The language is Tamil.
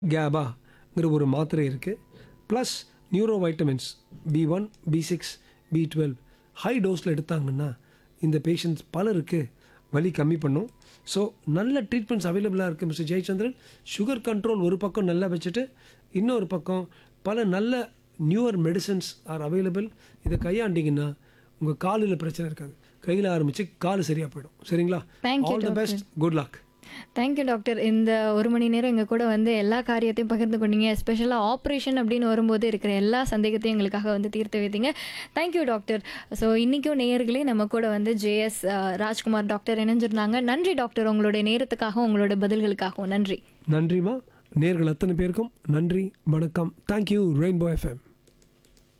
கேபாங்கிற ஒரு மாத்திரை இருக்குது plus neuro vitamins B one B six B twelve high டோஸில் எடுத்தாங்கன்னா இந்த பேஷண்ட்ஸ் பலருக்கு வலி கம்மி பண்ணும் ஸோ நல்ல ட்ரீட்மெண்ட்ஸ் அவைலபிளாக இருக்குது மிஸ்டர் ஜெயச்சந்திரன் சுகர் கண்ட்ரோல் ஒரு பக்கம் நல்லா வச்சுட்டு இன்னொரு பக்கம் பல நல்ல நியூவர் மெடிசன்ஸ் ஆர் அவைலபிள் இதை கையாண்டிங்கன்னா உங்கள் காலில் பிரச்சனை இருக்காது கையில் ஆரம்பித்து கால் சரியாக போயிடும் சரிங்களா Thank you, all the doctor. Best good luck thank you doctor இந்த ஒரு மணி நேரம் எங்கள் கூட வந்து எல்லா காரியத்தையும் பகிர்ந்து கொண்டீங்க ஸ்பெஷலாக ஆப்ரேஷன் அப்படின்னு வரும்போது இருக்கிற எல்லா சந்தேகத்தையும் எங்களுக்காக வந்து தீர்த்து வைத்தீங்க தேங்க்யூ டாக்டர் ஸோ இன்றைக்கும் நேயர்களே நம்ம கூட வந்து ஜேஎஸ் ராஜ்குமார் டாக்டர் இணைஞ்சிருந்தாங்க நன்றி டாக்டர் உங்களுடைய நேரத்துக்காகவும் உங்களோட பதில்களுக்காகவும் நன்றி நன்றிமா நேர்கள் அத்தனை பேருக்கும் நன்றி வணக்கம் தேங்க்யூ ரெயின்போ எஃப்எம்